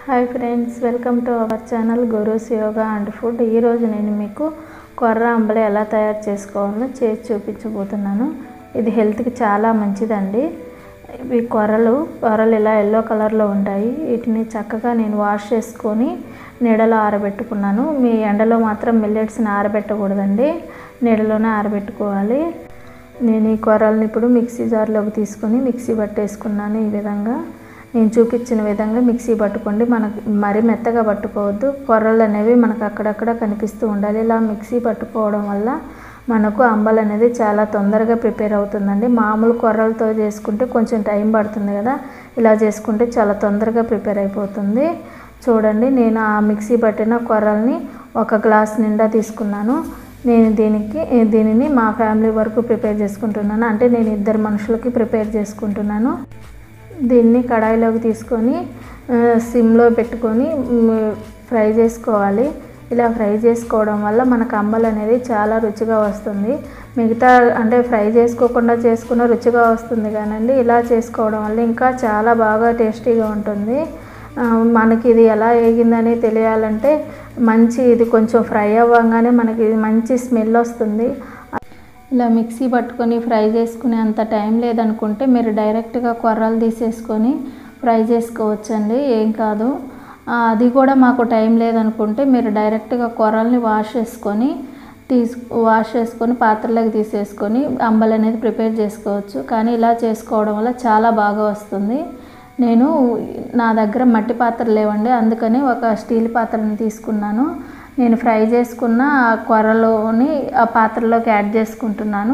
hi friends welcome to our channel Gurus yoga and food ఈరోజు నేను మీకు కొర్ర అంబలి ఎలా తయారు చేసుకోవాలో చేసి చూపించబోతున్నాను ఇది హెల్త్కి చాలా మంచిదండి ఇవి కొర్రలు కొర్రలు ఇలా ఎల్లో కలర్లో ఉంటాయి వీటిని చక్కగా నేను వాష్ చేసుకొని నీడలో ఆరబెట్టుకున్నాను మీ ఎండలో మాత్రం మిల్లెట్స్ని ఆరబెట్టకూడదండి నీడలోనే ఆరబెట్టుకోవాలి నేను ఈ కొర్రల్ని ఇప్పుడు మిక్సీ జార్లోకి తీసుకొని మిక్సీ పట్టేసుకున్నాను ఈ విధంగా నేను చూపించిన విధంగా మిక్సీ పట్టుకోండి మనకు మరీ మెత్తగా పట్టుకోవద్దు కొర్రలు అనేవి మనకు అక్కడక్కడ కనిపిస్తూ ఉండాలి ఇలా మిక్సీ పట్టుకోవడం వల్ల మనకు అంబలు అనేది చాలా తొందరగా ప్రిపేర్ అవుతుందండి మామూలు కొర్రలతో చేసుకుంటే కొంచెం టైం పడుతుంది కదా ఇలా చేసుకుంటే చాలా తొందరగా ప్రిపేర్ అయిపోతుంది చూడండి నేను ఆ మిక్సీ పట్టిన కొర్రల్ని ఒక గ్లాస్ నిండా తీసుకున్నాను నేను దీనికి దీనిని మా ఫ్యామిలీ వరకు ప్రిపేర్ చేసుకుంటున్నాను అంటే నేను ఇద్దరు మనుషులకి ప్రిపేర్ చేసుకుంటున్నాను దీన్ని కడాయిలోకి తీసుకొని ఆ, సిమ్లో పెట్టుకొని మ్, ఫ్రై చేసుకోవాలి ఇలా ఫ్రై చేసుకోవడం వల్ల మనకు అంబలు అనేది చాలా రుచిగా వస్తుంది మిగతా అంటే ఫ్రై చేసుకోకుండా చేసుకున్న రుచిగా వస్తుంది కానండి ఇలా చేసుకోవడం వల్ల ఇంకా చాలా బాగా టేస్టీగా ఉంటుంది ఆ, మనకి ఇది ఎలా వేగిందని తెలియాలంటే మంచి ఇది కొంచెం ఫ్రై అవ్వగానే మనకి ఇది మంచి స్మెల్ వస్తుంది ఇలా మిక్సీ పట్టుకొని ఫ్రై చేసుకునే అంత టైం లేదనుకుంటే మీరు డైరెక్ట్గా కొర్రలు తీసేసుకొని ఫ్రై చేసుకోవచ్చండి ఏం కాదు ఆ, అది కూడా మాకు టైం లేదనుకుంటే మీరు డైరెక్ట్గా కొర్రల్ని వాష్ చేసుకొని తీసు వాష్ చేసుకొని పాత్రలోకి తీసేసుకొని అంబలి అనేది ప్రిపేర్ చేసుకోవచ్చు కానీ ఇలా చేసుకోవడం వల్ల చాలా బాగా వస్తుంది నేను నా దగ్గర మట్టి పాత్రలు లేవండి అందుకని ఒక స్టీల్ పాత్రని తీసుకున్నాను నేను ఫ్రై చేసుకున్న ఆ కొర్రలోని ఆ పాత్రలోకి యాడ్ చేసుకుంటున్నాను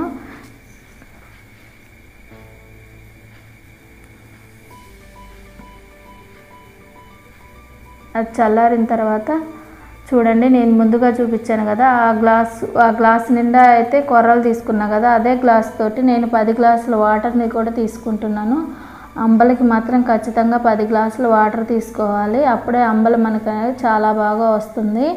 అది చల్లారిన తర్వాత చూడండి నేను ముందుగా చూపించాను కదా ఆ గ్లాస్ ఆ గ్లాస్ నిండా అయితే కొర్రలు తీసుకున్నా కదా అదే గ్లాస్ తోటి నేను పది గ్లాసుల వాటర్ని కూడా తీసుకుంటున్నాను అంబలికి మాత్రం ఖచ్చితంగా పది గ్లాసుల వాటర్ తీసుకోవాలి అప్పుడే అంబలి మనకు అనేది చాలా బాగా వస్తుంది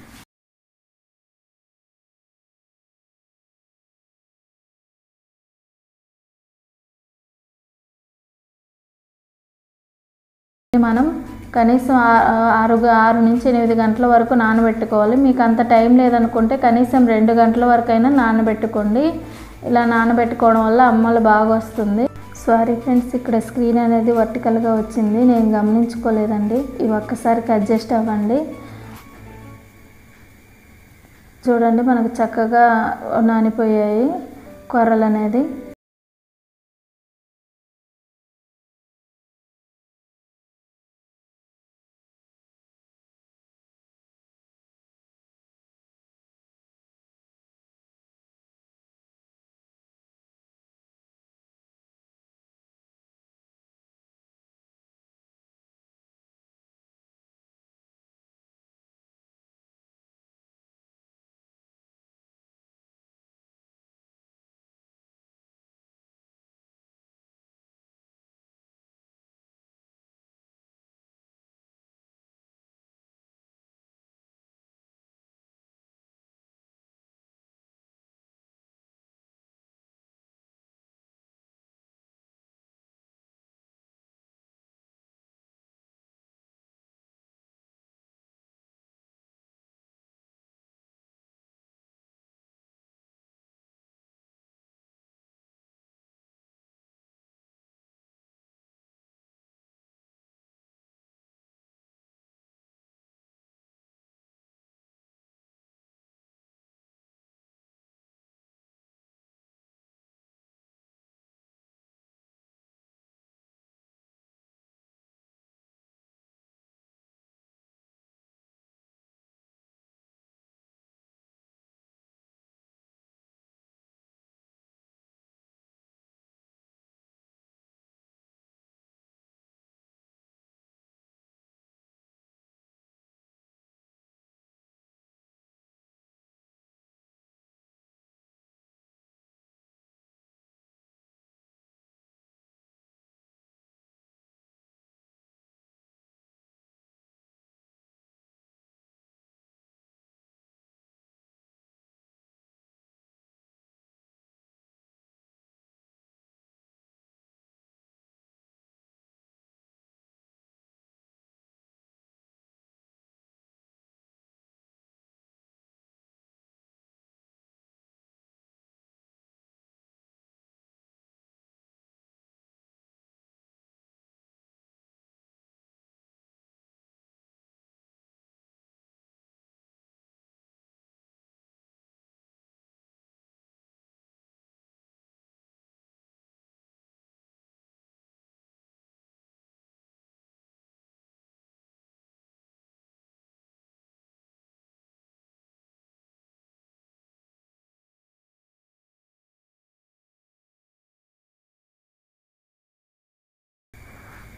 మనం కనీసం ఆ- ఆరు ఆరు నుంచి ఎనిమిది గంటల వరకు నానబెట్టుకోవాలి మీకు అంత టైం లేదనుకుంటే కనీసం రెండు గంటల వరకు అయినా నానబెట్టుకోండి ఇలా నానబెట్టుకోవడం వల్ల అమ్మలు బాగా వస్తుంది సారీ ఫ్రెండ్స్ ఇక్కడ స్క్రీన్ అనేది వర్టికల్గా వచ్చింది నేను గమనించుకోలేదండి ఇవి ఒక్కసారికి అడ్జస్ట్ అవ్వండి చూడండి మనకు చక్కగా నానిపోయాయి కొర్రలు అనేది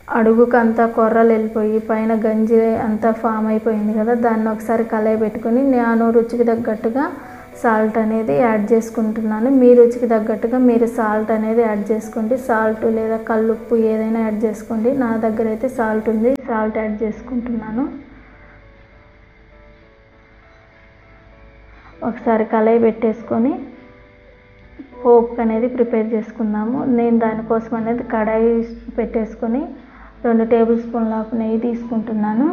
అడుగుకు అంతా కొర్రలు వెళ్ళిపోయి పైన గంజి అంతా ఫామ్ అయిపోయింది కదా దాన్ని ఒకసారి కలయి పెట్టుకొని నేను రుచికి తగ్గట్టుగా సాల్ట్ అనేది యాడ్ చేసుకుంటున్నాను మీ రుచికి తగ్గట్టుగా మీరు సాల్ట్ అనేది యాడ్ చేసుకోండి సాల్ట్ లేదా కల్లుప్పు ఏదైనా యాడ్ చేసుకోండి నా దగ్గర అయితే సాల్ట్ ఉంది సాల్ట్ యాడ్ చేసుకుంటున్నాను ఒకసారి కలయి పెట్టేసుకొని పోపు అనేది ప్రిపేర్ చేసుకుందాము నేను దానికోసం అనేది కడాయి పెట్టేసుకొని రెండు టేబుల్ స్పూన్ల నెయ్యి తీసుకుంటున్నాను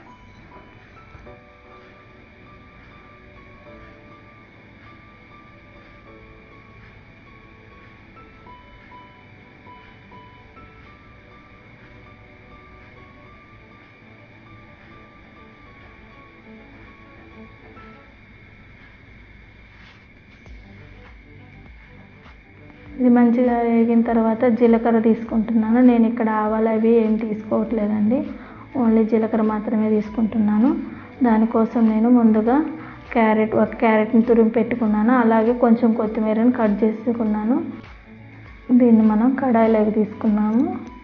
ఇది మంచిగా వేగిన తర్వాత జీలకర్ర తీసుకుంటున్నాను నేను ఇక్కడ ఆవాలు అవి ఏం తీసుకోవట్లేదండి ఓన్లీ జీలకర్ర మాత్రమే తీసుకుంటున్నాను దానికోసం నేను ముందుగా క్యారెట్ ఒక క్యారెట్ని తురిమి పెట్టుకున్నాను అలాగే కొంచెం కొత్తిమీరని కట్ చేసుకున్నాను దీన్ని మనం కడాయిలోకి తీసుకున్నాము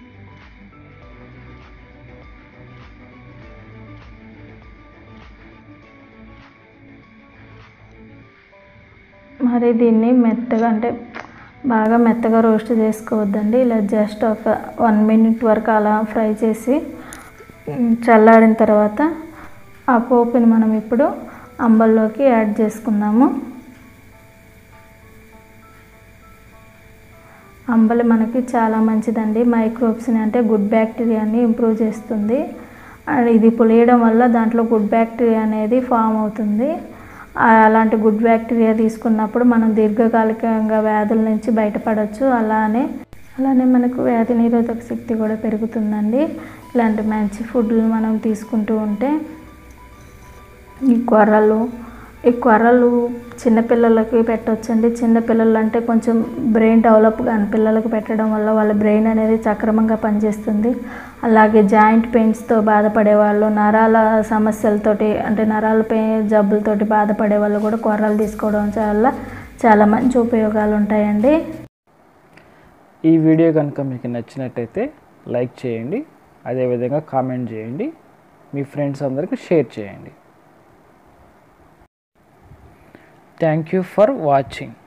మరి దీన్ని మెత్తగా అంటే బాగా మెత్తగా రోస్ట్ చేసుకోవద్దండి ఇలా జస్ట్ ఒక వన్ మినిట్ వరకు అలా ఫ్రై చేసి చల్లారిన తర్వాత ఆ పోపుని మనం ఇప్పుడు అంబల్లోకి యాడ్ చేసుకుందాము అంబలి మనకి చాలా మంచిదండి మైక్రోబ్స్ని అంటే గుడ్ బ్యాక్టీరియాని ఇంప్రూవ్ చేస్తుంది ఇది పులియడం వల్ల దాంట్లో గుడ్ బ్యాక్టీరియా అనేది ఫామ్ అవుతుంది అలాంటి గుడ్ బ్యాక్టీరియా తీసుకున్నప్పుడు మనం దీర్ఘకాలికంగా వ్యాధుల నుంచి బయటపడవచ్చు అలానే అలానే మనకు వ్యాధి నిరోధక శక్తి కూడా పెరుగుతుందండి ఇలాంటి మంచి ఫుడ్లు మనం తీసుకుంటూ ఉంటే ఈ కొర్రలు ఈ కొర్రలు చిన్నపిల్లలకి పెట్టవచ్చండి చిన్నపిల్లలు అంటే కొంచెం బ్రెయిన్ డెవలప్ కాని పిల్లలకు పెట్టడం వల్ల వాళ్ళ బ్రెయిన్ అనేది సక్రమంగా పనిచేస్తుంది అలాగే జాయింట్ పెయిన్స్తో బాధపడే వాళ్ళు నరాల సమస్యలతోటి అంటే నరాల పే జబ్బులతోటి బాధపడే వాళ్ళు కూడా కొర్రలు తీసుకోవడం వల్ల చాలా మంచి ఉపయోగాలు ఉంటాయండి ఈ వీడియో కనుక మీకు నచ్చినట్టయితే లైక్ చేయండి అదేవిధంగా కామెంట్ చేయండి మీ ఫ్రెండ్స్ అందరికీ షేర్ చేయండి థ్యాంక్ యూ ఫర్ వాచింగ్